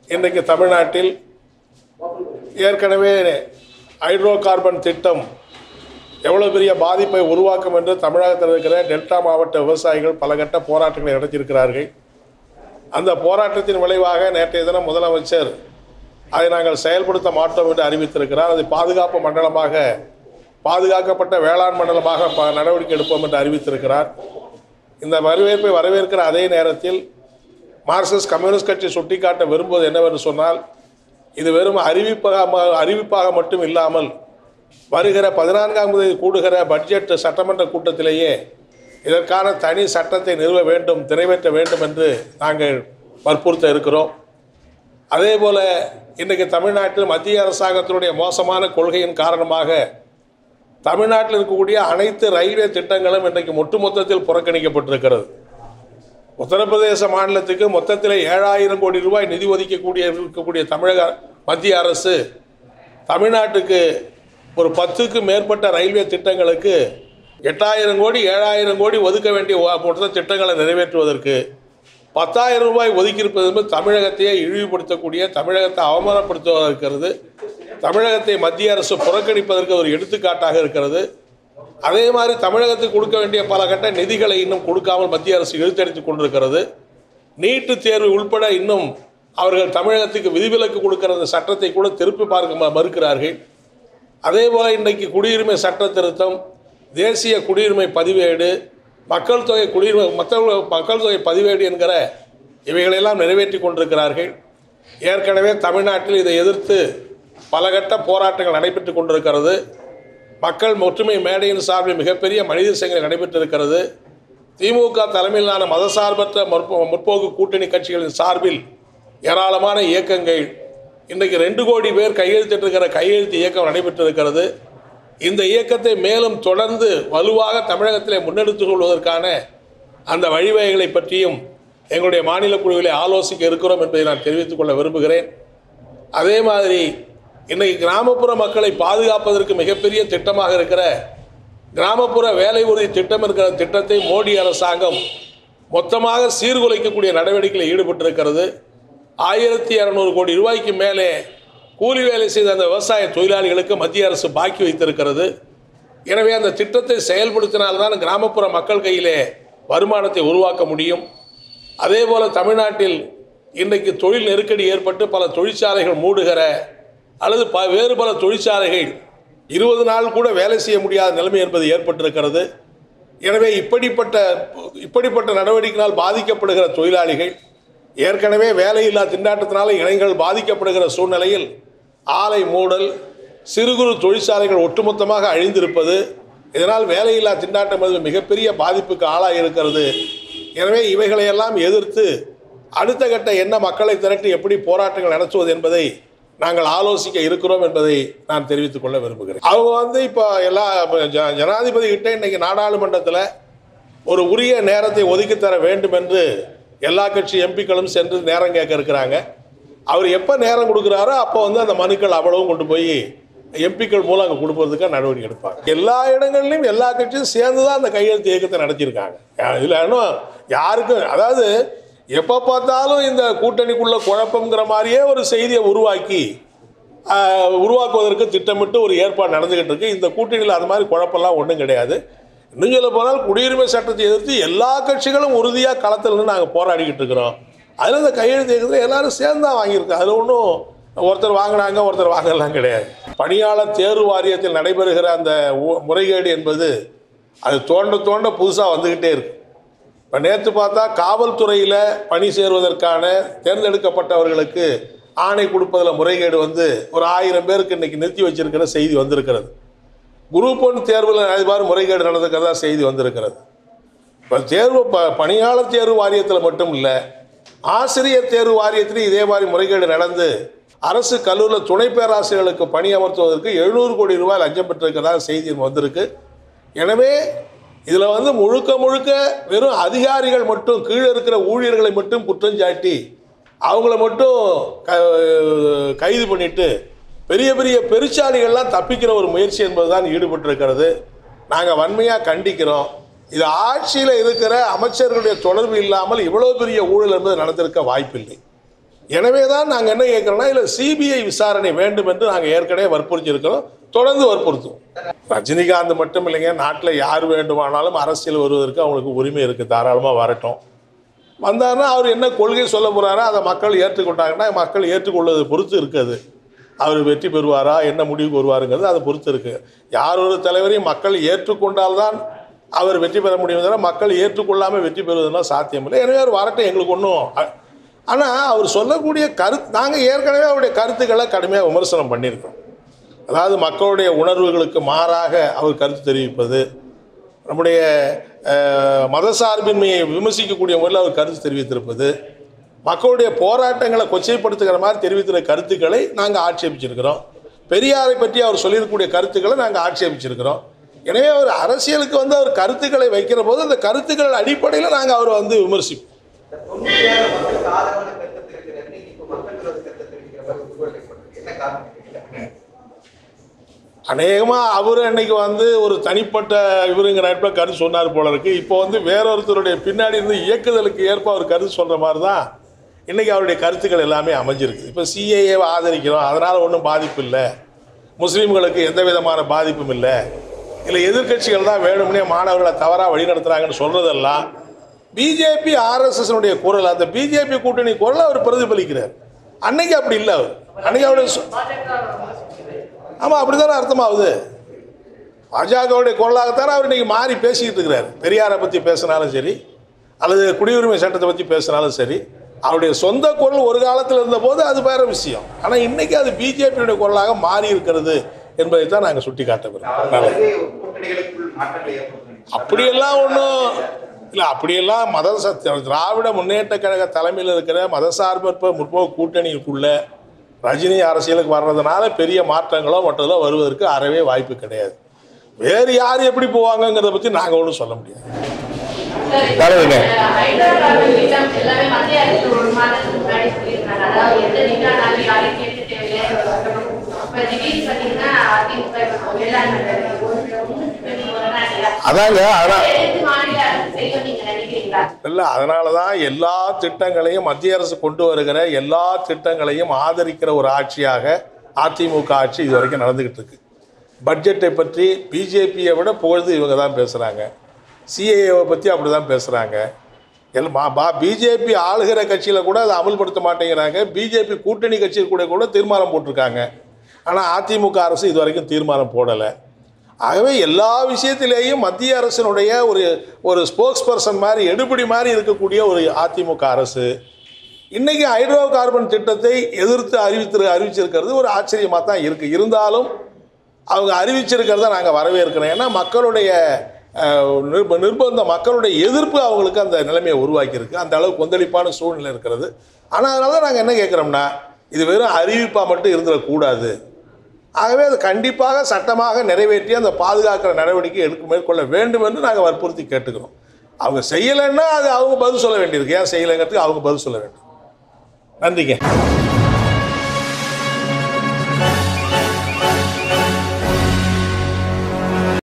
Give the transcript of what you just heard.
இன்றைக்கு தமிழ்நாட்டில் ஏற்கனவே ஹைட்ரோ கார்பன் திட்டம் எவ்வளோ பெரிய பாதிப்பை உருவாக்கும் என்று தமிழகத்தில் இருக்கிற டெல்டா மாவட்ட விவசாயிகள் பல கட்ட போராட்டங்களை நடத்தியிருக்கிறார்கள் அந்த போராட்டத்தின் விளைவாக நேற்றைய தினம் முதலமைச்சர் அதை நாங்கள் செயல்படுத்த மாட்டோம் என்று அறிவித்திருக்கிறார் அதை பாதுகாப்பு மண்டலமாக பாதுகாக்கப்பட்ட வேளாண் மண்டலமாக ப- நடவடிக்கை எடுப்போம் என்று அறிவித்திருக்கிறார் இந்த வரவேற்பை வரவேற்கிற அதே நேரத்தில் மார்க்சிஸ்ட் கம்யூனிஸ்ட் கட்சி சுட்டிக்காட்ட விரும்புவது என்னவென்று சொன்னால் இது வெறும் அறிவிப்பாக ம- அறிவிப்பாக மட்டும் இல்லாமல் வருகிற பதினான்காம் தேதி கூடுகிற பட்ஜெட் சட்டமன்ற கூட்டத்திலேயே இதற்கான தனி சட்டத்தை நிறுவ வேண்டும் நிறைவேற்ற வேண்டும் என்று நாங்கள் வற்புறுத்த இருக்கிறோம் அதே போல இன்றைக்கு தமிழ்நாட்டில் மத்திய அரசாங்கத்தினுடைய மோசமான கொள்கையின் காரணமாக தமிழ்நாட்டில் இருக்கக்கூடிய அனைத்து ரயில்வே திட்டங்களும் இன்றைக்கு ஒட்டுமொத்தத்தில் புறக்கணிக்கப்பட்டிருக்கிறது உத்தரப்பிரதேச மாநிலத்துக்கு மொத்தத்தில் ஏழாயிரம் கோடி ரூபாய் நிதி ஒதுக்கக்கூடிய இருக்கக்கூடிய தமிழக மத்திய அரசு தமிழ்நாட்டுக்கு ஒரு பத்துக்கு மேற்பட்ட ரயில்வே திட்டங்களுக்கு எட்டாயிரம் கோடி ஏழாயிரம் கோடி ஒதுக்க வேண்டிய வ- மொத்த திட்டங்களை நிறைவேற்றுவதற்கு பத்தாயிரம் ரூபாய் ஒதுக்கியிருப்பது என்பது தமிழகத்தையே இழிவுபடுத்தக்கூடிய தமிழகத்தை அவமானப்படுத்துவதாக இருக்கிறது தமிழகத்தை மத்திய அரசு புறக்கணிப்பதற்கு ஒரு எடுத்துக்காட்டாக இருக்கிறது அதே மாதிரி தமிழகத்துக்கு கொடுக்க வேண்டிய பல கட்ட நிதிகளை இன்னும் கொடுக்காமல் மத்திய அரசு இழுத்தடித்துக் கொண்டிருக்கிறது நீட்டு தேர்வு உள்பட இன்னும் அவர்கள் தமிழகத்துக்கு விதிவிலக்கு கொடுக்கிற அந்த சட்டத்தை கூட திருப்பி பார்க்க ம- மறுக்கிறார்கள் அதே போல் இன்றைக்கு குடியுரிமை சட்ட திருத்தம் தேசிய குடியுரிமை பதிவேடு மக்கள் தொகை குடியுரிமை மக்கள் மக்கள் தொகை பதிவேடு என்கிற இவைகளெல்லாம் நிறைவேற்றி கொண்டிருக்கிறார்கள் ஏற்கனவே தமிழ்நாட்டில் இதை எதிர்த்து பல கட்ட போராட்டங்கள் நடைபெற்று கொண்டிருக்கிறது மக்கள் ஒற்றுமை மேடையின் சார்பில் மிகப்பெரிய மனித சங்கங்கள் நடைபெற்றிருக்கிறது திமுக தலைமையிலான மதசார்பற்ற முற்போ- முற்போக்கு கூட்டணி கட்சிகளின் சார்பில் ஏராளமான இயக்கங்கள் இன்றைக்கு ரெண்டு கோடி பேர் கையெழுத்திட்டிருக்கிற கையெழுத்து இயக்கம் நடைபெற்றிருக்கிறது இந்த இயக்கத்தை மேலும் தொடர்ந்து வலுவாக தமிழகத்திலே முன்னெடுத்துக் கொள்வதற்கான அந்த வழிவகைகளை பற்றியும் எங்களுடைய மாநில குழுவிலே ஆலோசிக்க இருக்கிறோம் என்பதை நான் தெரிவித்துக் கொள்ள விரும்புகிறேன் அதே மாதிரி இன்னைக்கு கிராமப்புற மக்களை பாதுகாப்பதற்கு மிகப்பெரிய திட்டமாக இருக்கிற கிராமப்புற வேலை உறுதி திட்டம் இருக்கிற திட்டத்தை மோடி அரசாங்கம் மொத்தமாக சீர்குலைக்கக்கூடிய நடவடிக்கையில் ஈடுபட்டிருக்கிறது ஆயிரத்தி இரநூறு கோடி ரூபாய்க்கு மேலே கூலி வேலை செய்த அந்த விவசாய தொழிலாளிகளுக்கு மத்திய அரசு பாக்கி வைத்திருக்கிறது எனவே அந்த திட்டத்தை செயல்படுத்தினால்தான் கிராமப்புற மக்கள் கையிலே வருமானத்தை உருவாக்க முடியும் அதே போல தமிழ்நாட்டில் இன்றைக்கு தொழில் நெருக்கடி ஏற்பட்டு பல தொழிற்சாலைகள் மூடுகிற அல்லது ப வேறு பல தொழிற்சாலைகள் இருபது நாள் கூட வேலை செய்ய முடியாத நிலைமை என்பது ஏற்பட்டிருக்கிறது எனவே இப்படிப்பட்ட இப்படிப்பட்ட நடவடிக்கையினால் பாதிக்கப்படுகிற தொழிலாளிகள் ஏற்கனவே வேலையில்லா திண்டாட்டத்தினால இளைஞர்கள் பாதிக்கப்படுகிற சூழ்நிலையில் ஆலை மூடல் சிறு குறு தொழிற்சாலைகள் ஒட்டுமொத்தமாக அழிந்திருப்பது இதனால் வேலையில்லா திண்டாட்டம் என்பது மிகப்பெரிய பாதிப்புக்கு ஆளாகி இருக்கிறது எனவே இவைகளையெல்லாம் எதிர்த்து அடுத்த கட்ட என்ன மக்களை திரட்டி எப்படி போராட்டங்கள் நடத்துவது என்பதை நாங்கள் ஆலோசிக்க இருக்கிறோம் என்பதை நான் தெரிவித்துக் கொள்ள விரும்புகிறேன் அவங்க வந்து இப்போ எல்லா இப்ப ஜ- ஜனாதிபதி கிட்ட இன்னைக்கு நாடாளுமன்றத்தில் ஒரு உரிய நேரத்தை ஒதுக்கி தர வேண்டும் என்று எல்லா கட்சி எம்பிக்களும் சென்று நேரம் கேட்க இருக்கிறாங்க அவர் எப்போ நேரம் கொடுக்குறாரோ அப்போ வந்து அந்த மனுக்கள் அவ்வளவும் கொண்டு போய் எம்பிக்கள் மூலம் அங்கே கொடுப்பதுக்காக நடவடிக்கை எடுப்பாங்க எல்லா இடங்கள்லையும் எல்லா கட்சியும் சேர்ந்து தான் அந்த கையெழுத்து இயக்கத்தை நடத்தியிருக்காங்க இதில் இன்னும் யாருக்கும் அதாவது எப்போ பார்த்தாலும் இந்த கூட்டணிக்குள்ள குழப்பங்கிற மாதிரியே ஒரு செய்தியை உருவாக்கி ஆஹ், உருவாக்குவதற்கு திட்டமிட்டு ஒரு ஏற்பாடு நடந்துகிட்டு இருக்கு இந்த கூட்டணியில் அது மாதிரி குழப்பம்லாம் ஒன்றும் கிடையாது இன்னும் சொல்ல போனால் குடியுரிமை சட்டத்தை எதிர்த்து எல்லா கட்சிகளும் உறுதியாக களத்தில் நின்று நாங்கள் போராடிக்கிட்டு இருக்கிறோம் அதில் இந்த கையெழுத்து இயக்கத்தில் எல்லாரும் சேர்ந்து தான் வாங்கியிருக்கோம் அதில் ஒன்றும் ஒருத்தர் வாங்கினாங்க ஒருத்தர் வாங்கலாம் கிடையாது பணியாளர் தேர்வு வாரியத்தில் நடைபெறுகிற அந்த ஊ- முறைகேடு என்பது அது தோண்ட தோண்ட புதுசாக வந்துக்கிட்டே இருக்கு இப்போ நேற்று பார்த்தா காவல்துறையில் பணி சேருவதற்கான தேர்ந்தெடுக்கப்பட்டவர்களுக்கு ஆணை கொடுப்பதில் முறைகேடு வந்து ஒரு ஆயிரம் பேருக்கு இன்னைக்கு நிறுத்தி வச்சிருக்கிற செய்தி வந்திருக்கிறது குரூப் ஒன் தேர்வில் அதுமாதிரி முறைகேடு நடந்திருக்கிறதா செய்தி வந்திருக்கிறது இப்போ தேர்வு ப பணியாளர் தேர்வு வாரியத்தில் மட்டும் இல்லை ஆசிரியர் தேர்வு வாரியத்திலும் இதே மாதிரி முறைகேடு நடந்து அரசு கல்லூரியில் துணை பேராசிரியர்களுக்கு பணி அமர்த்துவதற்கு எழுநூறு கோடி ரூபாய் லஞ்சம் பெற்றிருக்கிறதா செய்தி வந்திருக்கு எனவே இதில் வந்து முழுக்க முழுக்க வெறும் அதிகாரிகள் மட்டும் கீழே இருக்கிற ஊழியர்களை மட்டும் குற்றஞ்சாட்டி அவங்கள மட்டும் க கைது பண்ணிட்டு பெரிய பெரிய பெருச்சாலிகள்லாம் தப்பிக்கிற ஒரு முயற்சி என்பதுதான் ஈடுபட்டிருக்கிறது நாங்கள் வன்மையாக கண்டிக்கிறோம் இது ஆட்சியில் இருக்கிற அமைச்சர்களுடைய தொடர்பு இல்லாமல் இவ்வளோ பெரிய ஊழல் என்பது நடந்திருக்க வாய்ப்பில்லை எனவே தான் நாங்கள் என்ன கேட்குறோம்னா இல்லை சிபிஐ விசாரணை வேண்டும் என்று நாங்கள் ஏற்கனவே வற்புறுத்தியிருக்கிறோம் தொடர்ந்து வற்புறுத்துவோம் ரஜினிகாந்த் மட்டும் இல்லைங்க நாட்டில் யார் வேண்டுமானாலும் அரசியல் வருவதற்கு அவங்களுக்கு உரிமை இருக்குது தாராளமாக வரட்டும் வந்தாருன்னா அவர் என்ன கொள்கை சொல்ல போகிறாரோ அதை மக்கள் ஏற்றுக்கொண்டாங்கன்னா மக்கள் ஏற்றுக்கொள்வதை பொறுத்து இருக்குது அவர் வெற்றி பெறுவாரா என்ன முடிவுக்கு வருவாருங்கிறது அதை பொறுத்து இருக்குது யார் ஒரு தலைவரையும் மக்கள் ஏற்றுக்கொண்டால்தான் அவர் வெற்றி பெற முடியும் தவிர மக்கள் ஏற்றுக்கொள்ளாமல் வெற்றி பெறுவதுனா சாத்தியமில்லை எனவே அவர் வரட்டும் எங்களுக்கு ஒன்றும் ஆனால் அவர் சொல்லக்கூடிய கருத்து நாங்கள் ஏற்கனவே அவருடைய கருத்துக்களை கடுமையாக விமர்சனம் பண்ணியிருக்கோம் அதாவது மக்களுடைய உணர்வுகளுக்கு மாறாக அவர் கருத்து தெரிவிப்பது நம்முடைய அஹ், மதசார்பின்மையை விமர்சிக்கக்கூடிய முறையில் அவர் கருத்து தெரிவித்திருப்பது மக்களுடைய போராட்டங்களை கொச்சைப்படுத்துகிற மாதிரி தெரிவித்திருக்கிற கருத்துக்களை நாங்கள் ஆட்சேபிச்சிருக்கிறோம் பெரியாரை பற்றி அவர் சொல்லியிருக்கக்கூடிய கருத்துக்களை நாங்கள் ஆட்சேபிச்சிருக்கிறோம் எனவே அவர் அரசியலுக்கு வந்து அவர் கருத்துக்களை வைக்கிற போது அந்த கருத்துக்கள் அடிப்படையில் நாங்கள் அவரை வந்து விமர்சிப்போம் தொண்ணூறு மக்களுக்கு ஆதரவான கருத்தை தெரிவிக்கிறார் நீங்க இப்போ மக்கள் விரோத கருத்தை தெரிவிக்கிற மாதிரி ஒரு சூழல் ஏற்பட்டிருக்கு என்ன காரணம் தெரியல அநேகமாக அவர் அன்னைக்கு வந்து ஒரு தனிப்பட்ட இவருங்கிற இடத்துல கருத்து சொன்னார் போல இருக்கு இப்போ வந்து வேறொருத்தருடைய பின்னாடி இருந்து இயக்குதலுக்கு ஏற்ப அவர் கருத்து சொல்கிற மாதிரி தான் இன்றைக்கி அவருடைய கருத்துக்கள் எல்லாமே அமைஞ்சிருக்கு இப்போ சிஏஏவை ஆதரிக்கிறோம் அதனால் ஒன்றும் பாதிப்பு இல்லை முஸ்லீம்களுக்கு எந்த விதமான பாதிப்பும் இல்லை இல்லை எதிர்க்கட்சிகள் தான் வேணும்னே மாணவர்களை தவறாக வழிநடத்துகிறாங்கன்னு சொல்கிறதெல்லாம் பிஜேபி ஆர்எஸ்எஸ்னுடைய குரல் அந்த பிஜேபி கூட்டணி குரலை அவர் பிரதிபலிக்கிறார் அன்னைக்கு அப்படி இல்லை அவர் அன்னைக்கு அவருடைய சொ- ஆமாம் அப்படி தானே அர்த்தமாகுது பாஜகவுடைய குரலாகத்தானே அவர் இன்னைக்கு மாறி பேசிக்கிட்டு இருக்கிறார் பெரியாரை பற்றி பேசினாலும் சரி அல்லது குடியுரிமை சட்டத்தை பற்றி பேசினாலும் சரி அவருடைய சொந்த குரல் ஒரு காலத்தில் இருந்தபோது அது வேற விஷயம் ஆனால் இன்னைக்கு அது பிஜேபியுடைய குரலாக மாறி இருக்கிறது என்பதை தான் நாங்கள் சுட்டி காட்ட விரும்புகிறோம் நல்லது. அதாவது கூட்டணிகளுக்குள் மாற்றங்களை ஏற்படுத்தணும் அப்படியெல்லாம் ஒன்றும் இல்லை அப்படியெல்லாம் மத சத்திய திராவிட முன்னேற்ற கழக தலைமையில் இருக்கிற மதசார்பற்ற முற்போக்கு கூட்டணிக்குள்ள ரஜினி அரசியலுக்கு வர்றதுனால பெரிய மாற்றங்களோ மற்றதோ வருவதற்கு அறவே வாய்ப்பு கிடையாது வேறு யார் எப்படி போவாங்கங்கிறத பற்றி நாங்கள் ஒன்றும் சொல்ல முடியாது தலைவருங்க. ஹைதராபாத் திட்டம் எல்லாமே மத்திய அரசு ஒரு மாதத்துக்கு முன்னாடி சொல்லியிருந்தாங்க அதாவது எந்த திட்டம்னாலும் யாரையும் கேட்டு தேவையில்லை இப்ப திடீர்னு பாத்தீங்கன்னா அதிமுக இப்ப வேளாண் அதாங்க அதான் எதிர்த்து மாநில அரசு செய்யும் நீங்க நினைக்கிறீங்களா இல்லை அதனால தான் எல்லா திட்டங்களையும் மத்திய அரசு கொண்டு வருகிற எல்லா திட்டங்களையும் ஆதரிக்கிற ஒரு ஆட்சியாக அதிமுக ஆட்சி இது வரைக்கும் நடந்துக்கிட்டு இருக்கு பட்ஜெட்டை பற்றி பிஜேபியை விட புகழ்ந்து இவங்க தான் பேசுகிறாங்க சிஏஏவை பற்றி அப்படி தான் பேசுகிறாங்க எல் மா பா பிஜேபி ஆளுகிற கட்சியில் கூட அதை அமல்படுத்த மாட்டேங்கிறாங்க பிஜேபி கூட்டணி கட்சியில் கூட கூட தீர்மானம் போட்டிருக்காங்க ஆனால் அதிமுக அரசு இது வரைக்கும் தீர்மானம் போடலை ஆகவே எல்லா விஷயத்திலேயும் மத்திய அரசினுடைய ஒரு ஒரு ஸ்போக்ஸ் பர்சன் மாதிரி எடுபடி மாதிரி இருக்கக்கூடிய ஒரு அதிமுக அரசு இன்னைக்கு ஹைட்ரோ கார்பன் திட்டத்தை எதிர்த்து அறிவித்து அறிவிச்சிருக்கிறது ஒரு ஆச்சரியமாக தான் இருக்குது இருந்தாலும் அவங்க அறிவிச்சிருக்கிறத நாங்கள் வரவேற்கிறோம் ஏன்னா மக்களுடைய அஹ், நிர்ப நிர்பந்த மக்களுடைய எதிர்ப்பு அவங்களுக்கு அந்த நிலைமையை உருவாக்கியிருக்கு அந்த அளவுக்கு கொந்தளிப்பான சூழ்நிலை இருக்கிறது ஆனால் அதனால தான் நாங்கள் என்ன கேட்குறோம்னா இது வெறும் அறிவிப்பாக மட்டும் இருந்துடக்கூடாது ஆகவே அது கண்டிப்பாக சட்டமாக நிறைவேற்றி அந்த பாதுகாக்கிற நடவடிக்கை எடுக்க மேற்கொள்ள வேண்டும் என்று நாங்கள் வற்புறுத்தி கேட்டுக்கிறோம் அவங்க செய்யலைன்னா அது அவங்க பதில் சொல்ல வேண்டியிருக்கு ஏன் செய்யலைங்கிறதுக்கு அவங்க பதில் சொல்ல வேண்டும் நன்றிங்க